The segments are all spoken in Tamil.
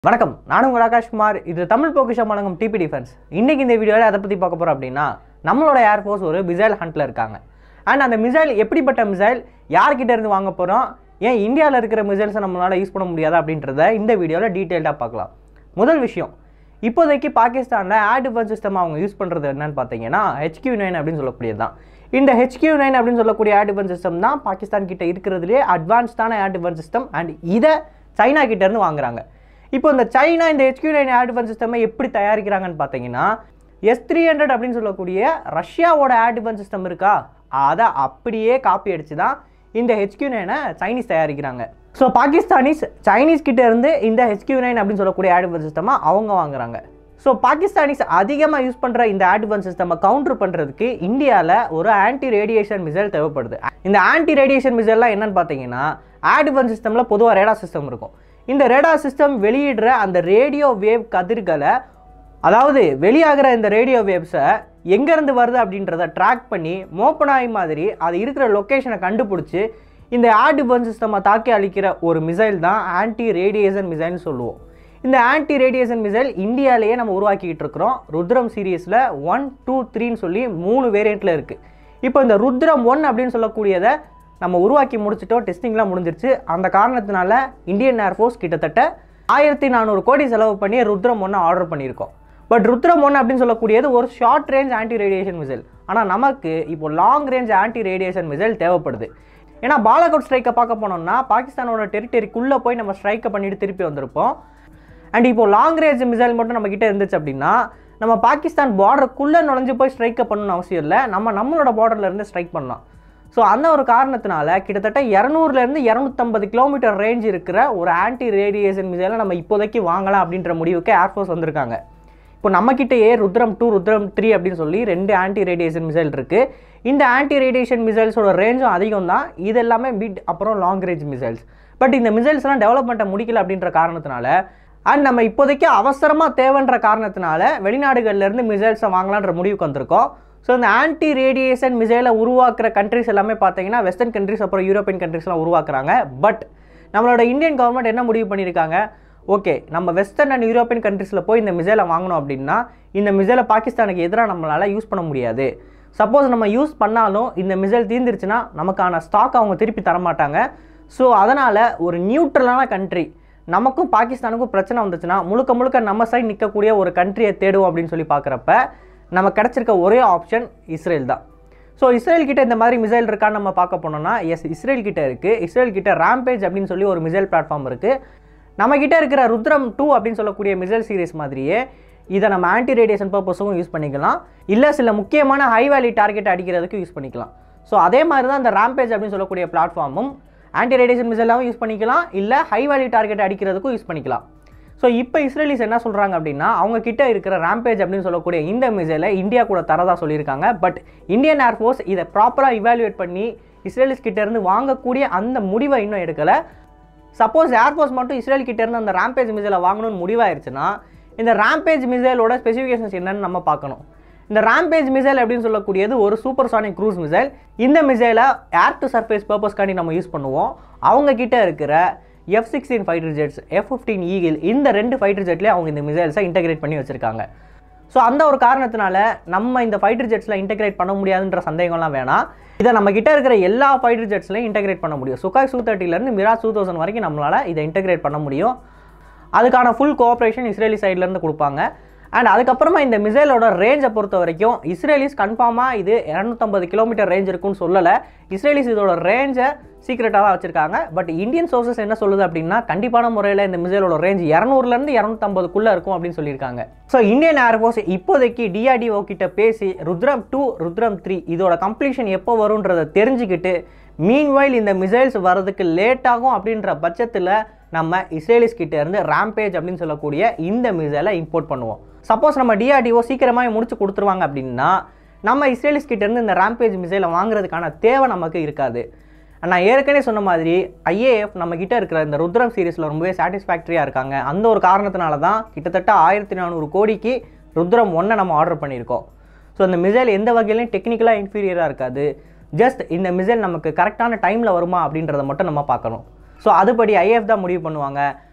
வணக்கம் நானும் உங்கள் ஆகாஷ்குமார் இது தமிழ் பொக்கிஷம் வழங்கும் டிபி டிஃபென்ஸ் இன்னைக்கு இந்த வீடியோவில் அதை பற்றி பார்க்க போகிறோம் அப்படின்னா நம்மளோட ஏர்ஃபோர்ஸ் ஒரு மிசைல் ஹண்ட்டில் இருக்காங்க அண்ட் அந்த மிசைல் எப்படிப்பட்ட மிசைல் யார்கிட்ட இருந்து வாங்க போகிறோம் ஏன் இந்தியாவில் இருக்கிற மிசைல்ஸை நம்மளால் யூஸ் பண்ண முடியாதா அப்படின்றத இந்த வீடியோவில் டீட்டெயில்டாக பார்க்கலாம் முதல் விஷயம் இப்போதைக்கு பாகிஸ்தானில் ஏர் டிஃபென்ஸ் சிஸ்டம் அவங்க யூஸ் பண்ணுறது என்னன்னு பார்த்தீங்கன்னா ஹெச்கியூ நைன் அப்படின்னு சொல்லக்கூடியது தான் இந்த ஹெச்கியூ நைன் அப்படின்னு சொல்லக்கூடிய ஏர் டிஃபென்ஸ் சிஸ்டம் தான் பாகிஸ்தான் கிட்ட இருக்கிறதுலே அட்வான்ஸ்டான ஏர் டிஃபென்ஸ் சிஸ்டம் அண்ட் இதை சைனா கிட்ட இருந்து வாங்குறாங்க இப்போ இந்த சைனா இந்த ஹெச்கியூ நைன் ஏர் டிஃபென்ஸ் சிஸ்டமை எப்படி தயாரிக்கிறாங்கன்னு பார்த்தீங்கன்னா எஸ் த்ரீ ஹண்ட்ரட் அப்படின்னு சொல்லக்கூடிய ரஷ்யாவோட ஏர் டிஃபென்ஸ் சிஸ்டம் இருக்கா அதை அப்படியே காப்பி அடிச்சு தான் இந்த ஹெச்கியூ நைனை சைனீஸ் தயாரிக்கிறாங்க ஸோ பாகிஸ்தானிஸ் சைனீஸ் கிட்ட இருந்து இந்த ஹெச்கியூ நைன் அப்படின்னு சொல்லக்கூடிய ஏர் டிஃபென்ஸ் சிஸ்டமை அவங்க வாங்குறாங்க ஸோ பாகிஸ்தானிஸ் அதிகமாக யூஸ் பண்ணுற இந்த ஏர் டிஃபென்ஸ் சிஸ்டமை கவுண்டர் பண்ணுறதுக்கு இந்தியாவில் ஒரு ஆன்டி ரேடியேஷன் மிசைல் தேவைப்படுது இந்த ஆன்டி ரேடியேஷன் மிசைல்லாம் என்னன்னு பார்த்தீங்கன்னா ஏர் டிஃபென்ஸ் சிஸ்டமில் பொதுவாக ரேடா சிஸ்டம் இருக்கும் இந்த ரேடா சிஸ்டம் வெளியிடுற அந்த ரேடியோ வேவ் கதிர்களை அதாவது வெளியாகிற இந்த ரேடியோ வேவ்ஸை எங்கேருந்து வருது அப்படின்றத ட்ராக் பண்ணி மோப்பனாய் மாதிரி அது இருக்கிற லொக்கேஷனை கண்டுபிடிச்சி இந்த ஏர் டிஃபென்ஸ் சிஸ்டமை தாக்கி அழிக்கிற ஒரு மிசைல் தான் ஆன்டி ரேடியேஷன் மிசைல்னு சொல்லுவோம் இந்த ஆன்டி ரேடியேஷன் மிசைல் இந்தியாவிலேயே நம்ம உருவாக்கிட்டு இருக்கிறோம் ருத்ரம் சீரீஸில் ஒன் டூ த்ரீன்னு சொல்லி மூணு வேரியண்ட்டில் இருக்குது இப்போ இந்த ருத்ரம் ஒன் அப்படின்னு சொல்லக்கூடியதை நம்ம உருவாக்கி முடிச்சிட்டோம் டெஸ்டிங்லாம் முடிஞ்சிருச்சு அந்த காரணத்தினால இந்தியன் ஏர்ஃபோர்ஸ் கிட்டத்தட்ட ஆயிரத்தி நானூறு கோடி செலவு பண்ணி ருத்ரம் ஒன்று ஆர்டர் பண்ணியிருக்கோம் பட் ருத்ரம் ஒன் அப்படின்னு சொல்லக்கூடியது ஒரு short range anti radiation missile ஆனால் நமக்கு இப்போ long range anti radiation missile தேவைப்படுது ஏன்னா பாலாகோட் ஸ்ட்ரைக்கை பார்க்க போனோம்னா பாகிஸ்தானோட டெரிட்டரிக்குள்ளே போய் நம்ம ஸ்ட்ரைக்கை பண்ணிட்டு திருப்பி வந்திருப்போம் அண்ட் இப்போ லாங் ரேஞ்ச் மிசைல் மட்டும் நம்ம கிட்ட இருந்துச்சு அப்படின்னா நம்ம பாகிஸ்தான் பார்டருக்குள்ளே நுழைஞ்சு போய் ஸ்ட்ரைக்கை பண்ணணும்னு அவசியம் இல்லை நம்ம நம்மளோட பார்டர்ல இருந்து ஸ்ட்ரைக் பண்ணலாம் ஸோ அந்த ஒரு காரணத்தினால கிட்டத்தட்ட இரநூறுலேருந்து இரநூத்தம்பது கிலோமீட்டர் ரேஞ்ச் இருக்கிற ஒரு ஆன்டி ரேடியேஷன் மிசைலை நம்ம இப்போதைக்கு வாங்கலாம் அப்படின்ற முடிவுக்கு ஏர்ஃபோர்ஸ் வந்திருக்காங்க இப்போ நம்மக்கிட்டேயே ருத்ரம் டூ ருத்ரம் த்ரீ அப்படின்னு சொல்லி ரெண்டு ஆன்டி ரேடியேஷன் மிசைல் இருக்குது இந்த ஆன்டி ரேடியேஷன் மிசைல்ஸோட ரேஞ்சும் அதிகம் தான் இது எல்லாமே மிட் அப்புறம் லாங் ரேஞ்ச் மிசைல்ஸ் பட் இந்த மிசைல்ஸ்லாம் டெவலப்மெண்ட்டை முடிக்கல அப்படின்ற காரணத்தினால அண்ட் நம்ம இப்போதைக்கு அவசரமாக தேவைன்ற காரணத்தினால வெளிநாடுகள்லேருந்து மிசைல்ஸை வாங்கலான்ற முடிவுக்கு வந்திருக்கோம் ஸோ இந்த ஆன்டி ரேடியேஷன் மிசைலை உருவாக்குற கண்ட்ரிஸ் எல்லாமே பார்த்தீங்கன்னா வெஸ்டர்ன் கண்ட்ரிஸ் அப்புறம் யூரோப்பியன் கண்ட்ரிஸ்லாம் உருவாக்குறாங்க பட் நம்மளோட இந்தியன் கவர்மெண்ட் என்ன முடிவு பண்ணியிருக்காங்க ஓகே நம்ம வெஸ்டர்ன் அண்ட் யூரோப்பியன் கண்ட்ரீஸில் போய் இந்த மிசைலை வாங்கணும் அப்படின்னா இந்த மிசைலை பாகிஸ்தானுக்கு எதிராக நம்மளால் யூஸ் பண்ண முடியாது சப்போஸ் நம்ம யூஸ் பண்ணாலும் இந்த மிசைல் தீர்ந்துருச்சுன்னா நமக்கான ஸ்டாக் அவங்க திருப்பி தர மாட்டாங்க ஸோ அதனால் ஒரு நியூட்ரலான கண்ட்ரி நமக்கும் பாகிஸ்தானுக்கும் பிரச்சனை வந்துச்சுன்னா முழுக்க முழுக்க நம்ம சைடு நிற்கக்கூடிய ஒரு கண்ட்ரியை தேடுவோம் அப்படின்னு சொல்லி பார்க்குறப்ப நம்ம கிடச்சிருக்க ஒரே ஆப்ஷன் இஸ்ரேல் தான் ஸோ இஸ்ரேல் கிட்ட இந்த மாதிரி மிசைல் இருக்கான்னு நம்ம பார்க்க போனோம்னா எஸ் இஸ்ரேல் கிட்ட இருக்குது இஸ்ரேல் கிட்ட ரேம்பேஜ் அப்படின்னு சொல்லி ஒரு மிசைல் பிளாட்ஃபார்ம் இருக்குது நம்ம கிட்ட இருக்கிற ருத்ரம் டூ அப்படின்னு சொல்லக்கூடிய மிசைல் சீரிஸ் மாதிரியே இதை நம்ம ஆன்டி ரேடியேஷன் பர்பஸும் யூஸ் பண்ணிக்கலாம் இல்லை சில முக்கியமான ஹை வேல்யூ டார்கெட் அடிக்கிறதுக்கு யூஸ் பண்ணிக்கலாம் ஸோ அதே மாதிரி தான் இந்த ரேம்பேஜ் அப்படின்னு சொல்லக்கூடிய பிளாட்ஃபார்மும் ஆன்டி ரேடியேஷன் மிசைலாகவும் யூஸ் பண்ணிக்கலாம் இல்லை ஹை வேல்யூ டார்கெட் அடிக்கிறதுக்கும் யூஸ் பண்ணிக்கலாம் ஸோ இப்போ இஸ்ரேலிஸ் என்ன சொல்கிறாங்க அப்படின்னா அவங்க கிட்ட இருக்கிற ரேம்பேஜ் அப்படின்னு சொல்லக்கூடிய இந்த மிசைலை இந்தியா கூட தரதா சொல்லியிருக்காங்க பட் இந்தியன் ஏர்ஃபோர்ஸ் இதை ப்ராப்பராக இவாலுவேட் பண்ணி இஸ்ரேலிஸ் கிட்ட இருந்து வாங்கக்கூடிய அந்த முடிவை இன்னும் எடுக்கலை சப்போஸ் ஏர்ஃபோர்ஸ் மட்டும் இஸ்ரேல் கிட்ட இருந்து அந்த ரேம்பேஜ் மிசைலை வாங்கணும்னு முடிவாயிருச்சுன்னா இந்த ரேம்பேஜ் மிசைலோட ஸ்பெசிஃபிகேஷன்ஸ் என்னன்னு நம்ம பார்க்கணும் இந்த ரேம்பேஜ் மிசைல் அப்படின்னு சொல்லக்கூடியது ஒரு சூப்பர் சானிக் க்ரூஸ் மிசைல் இந்த மிசைலை ஏர் டு சர்ஃபேஸ் பர்பஸ்க்காண்டி நம்ம யூஸ் பண்ணுவோம் அவங்க கிட்ட இருக்கிற F sixteen fighter jets F fifteen Eagle இந்த ரெண்டு ஃபைட்டர் ஜெட்லேயே அவங்க இந்த மிசைல்ஸை இன்டெகிரேட் பண்ணி வச்சிருக்காங்க ஸோ அந்த ஒரு காரணத்தினால நம்ம இந்த ஃபைட்டர் ஜெட்ஸில் இன்டெகிரேட் பண்ண முடியாதுன்ற சந்தேகம்லாம் வேணாம் இதை நம்ம கிட்ட இருக்கிற எல்லா ஃபைட்டர் ஜெட்ஸ்லையும் இன்டெகிரேட் பண்ண முடியும் சுகாய் சூ தேர்ட்டிலேருந்து மிராஜ் டூ தௌசண்ட் வரைக்கும் நம்மளால் இதை இன்டெகிரேட் பண்ண முடியும் அதுக்கான ஃபுல் கோஆப்ரேஷன் இஸ்ரேலி சைட்லேருந்து கொடுப்பாங்க அண்ட் அதுக்கப்புறமா இந்த மிசைலோட ரேஞ்சை பொறுத்த வரைக்கும் இஸ்ரேலிஸ் கன்ஃபார்மாக இது இரநூத்தம்பது கிலோமீட்டர் ரேஞ்ச் இருக்குன்னு சொல்லலை இஸ்ரேலிஸ் இதோட ரேஞ்சை சீக்ரெட்டாக தான் வச்சிருக்காங்க பட் இந்தியன் சோர்சஸ் என்ன சொல்லுது அப்படின்னா கண்டிப்பான முறையில் இந்த மிசைலோட ரேஞ்ச் இரநூறுலேருந்து இரநூத்தம்பதுக்குள்ளே இருக்கும் அப்படின்னு சொல்லியிருக்காங்க ஸோ இந்தியன் ஏர்ஃபோர்ஸ் இப்போதைக்கு டிஆர்டிஓ கிட்ட பேசி ருத்ரம் டூ ருத்ரம் த்ரீ இதோட கம்ப்ளீஷன் எப்போ வரும்ன்றதை தெரிஞ்சுக்கிட்டு மீன்வைல் இந்த மிசைல்ஸ் வர்றதுக்கு லேட் ஆகும் அப்படின்ற பட்சத்தில் நம்ம இஸ்ரேலிஸ் கிட்ட இருந்து ரேம்பேஜ் அப்படின்னு சொல்லக்கூடிய இந்த மிசைலை இம்போர்ட் பண்ணுவோம் சப்போஸ் நம்ம டிஆர்டிஓ சீக்கிரமாக முடிச்சு கொடுத்துருவாங்க அப்படின்னா நம்ம இஸ்ரேலிஸ் கிட்ட இருந்து இந்த ரேம்பேஜ் மிசைலை வாங்குறதுக்கான தேவை நமக்கு இருக்காது நான் ஏற்கனவே சொன்ன மாதிரி ஐஏஎஃப் நம்ம கிட்ட இருக்கிற இந்த ருத்ரம் சீரிஸில் ரொம்பவே சாட்டிஸ்ஃபேக்டரியாக இருக்காங்க அந்த ஒரு காரணத்தினால தான் கிட்டத்தட்ட ஆயிரத்தி நானூறு கோடிக்கு ருத்ரம் ஒன்றை நம்ம ஆர்டர் பண்ணியிருக்கோம் ஸோ அந்த மிசைல் எந்த வகையிலையும் டெக்னிக்கலாக இன்ஃபீரியராக இருக்காது ஜஸ்ட் இந்த மிசைல் நமக்கு கரெக்டான டைமில் வருமா அப்படின்றத மட்டும் நம்ம பார்க்கணும் ஸோ அதுபடி ஐஎஃப் தான் முடிவு பண்ணுவாங்க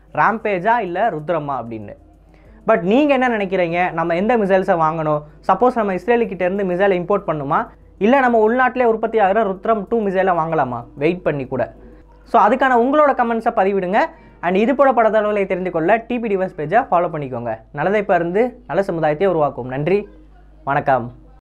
ராம்பேஜா இல்லை ருத்ரமா அப்படின்னு பட் நீங்கள் என்ன நினைக்கிறீங்க நம்ம எந்த மிசைல்ஸை வாங்கணும் சப்போஸ் நம்ம இஸ்ரேலுக்கிட்ட இருந்து மிசைலை இம்போர்ட் பண்ணுமா இல்லை நம்ம உள்நாட்டிலே உற்பத்தி ஆகிற ருத்ரம் டூ மிசைலை வாங்கலாமா வெயிட் பண்ணி கூட ஸோ அதுக்கான உங்களோட கமெண்ட்ஸை பதிவிடுங்க அண்ட் இது போல பட தகவலை தெரிந்து கொள்ள டிபி டிவைஸ் பேஜை ஃபாலோ பண்ணிக்கோங்க நல்லதை இப்போ இருந்து நல்ல சமுதாயத்தை உருவாக்கும் நன்றி வணக்கம்